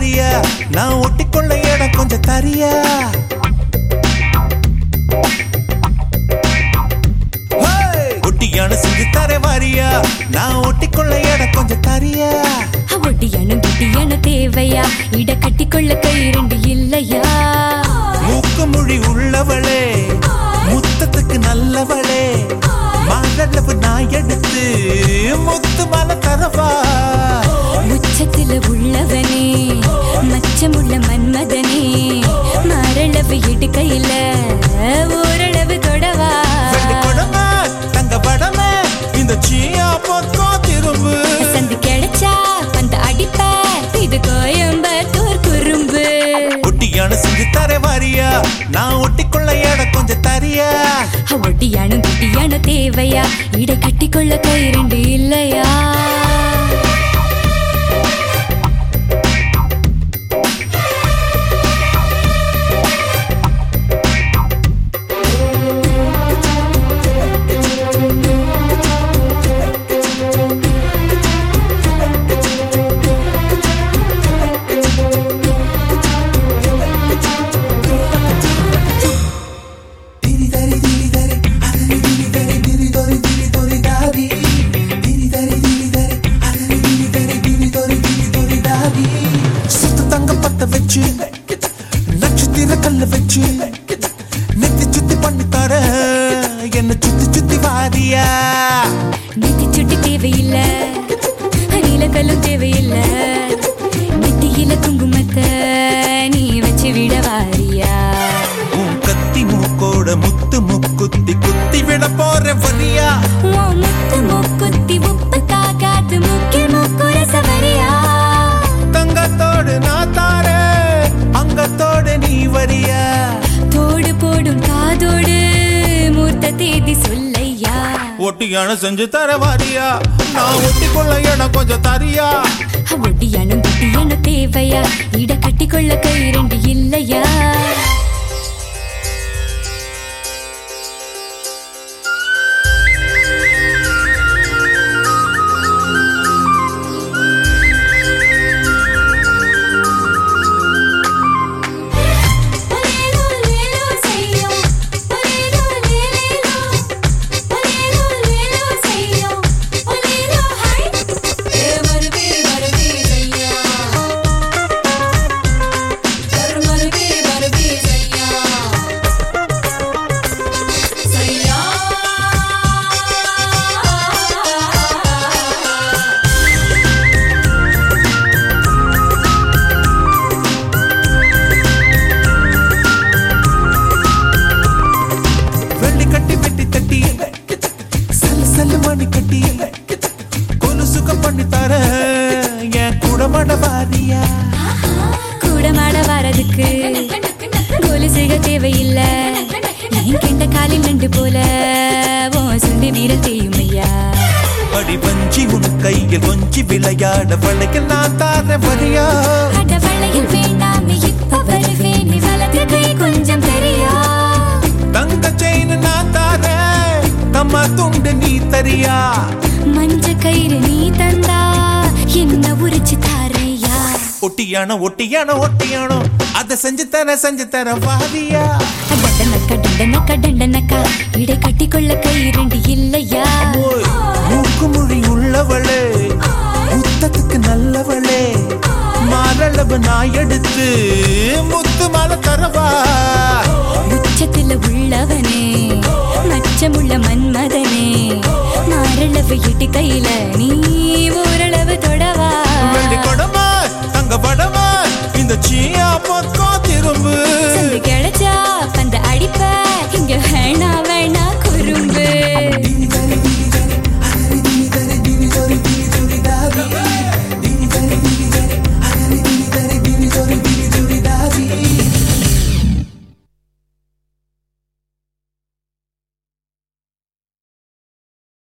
வாரியா நான் ஒட்டிக்கொள்ள இடம் கொஞ்சம் தரியா ஹேய்! ஒட்டியான செஞ்சு தர வாரியா நான் ஒட்டிக்கொள்ள இடம் கொஞ்சம் தரியா ஒட்டியான குட்டியான தேவையா இட கட்டிக்கொள்ள கை ரெண்டு இல்லையா மூக்கு மொழி உள்ளவளே முத்தத்துக்கு நல்லவளே மாரளவு நான் எடுத்து முத்து மல தரவா உச்சத்துல உள்ளவனே மச்சமுள்ள மன்மதனே மாரளவு இடுக்கையில ஓரளவு தொடவா வெள்ளி கொடமை தங்க படமே இந்த சீயா பொத்தோ திரும்பு சந்து கிடைச்சா வந்து அடிப்ப இது கோயம்பத்தூர் குறும்பு ஒட்டியான செஞ்சு தர வாரியா நான் ஒட்டிக்கொள்ள இடம் கொஞ்சம் தரியா ஒட்டியான குட்டியான தேவையா இட கட்டிக்கொள்ள கை ரெண்டு இல்லையா சுத்த தங்க பத்த வச்சு நட்சத்திர கல்ல வச்சு நெத்தி சுத்தி பண்ணி தர என்ன சுத்தி சுத்தி வாரியா நெத்தி சுட்டி தேவையில்ல நீலக்கல்லும் தேவையில்ல நெத்தியில குங்குமத்தை நீ வச்சு விட வாரியா உன் கத்தி மூக்கோட முத்து முக்குத்தி குத்தி விட போற வரியா உன் முத்து மூக்குத்தி உப்பு தாக்காத்து மூக்கில் மூக்குற சவரியா தங்கத்தோடு நான் தார அங்கத்தோடு நீ வரியா தோடு போடும் காதோடு மூர்த்த தேதி சொல்லையா ஒட்டியான செஞ்சு தர வாரியா நான் ஒட்டிக்கொள்ள இடம் கொஞ்சம் தரியா ஒட்டியான குட்டியான தேவையா இட கட்டிக்கொள்ள கை ரெண்டு இல்லையா வெள்ளி கட்டி வெட்டி தட்டி சல்லு சல்லு மணி கட்டி கொலு சுகம் பண்ணி தர என் கூட மட வாரியா கூட மாட வரதுக்கு கோலு செய்க தேவையில்ல என் கெண்ட காலில் நண்டு போல ஓ சுண்டி வீர செய்யுமையா அடி வஞ்சி உன் கையில் கொஞ்சி விளையாட வளைக்க நான் தார வரியா அட வளையல் வேண்டாமே இப்ப வருவேன் நீ வலது கை கொஞ்சம் தெரியா தங்க செயின் நான் தார தம்மா துண்டு நீ தரியா மஞ்ச கயிறு நீ தந்தா என்ன உரிச்சு தாரையா ஒட்டியானோ ஒட்டியானோ ஒட்டியானோ அதை செஞ்சு தர செஞ்சு தர வாரியா டண்டனக்கா டண்டனக்கா டண்டனக்கா இடை கட்டிக்கொள்ள கை ரெண்டு இல்லையா ஓய், மூக்கு மொழி உள்ளவளே முத்தத்துக்கு நல்லவளே மாரளவு நான் எடுத்து முத்து மாலை தரவா உச்சத்துல உள்ளவனே மச்சமுள்ள மன்மதனே மாரளவு இட்டு கையில நீ ஓரளவு தொடவா வெள்ளி கொடமா தங்க படமா இந்த சீயா பொத்தோ திரும்பு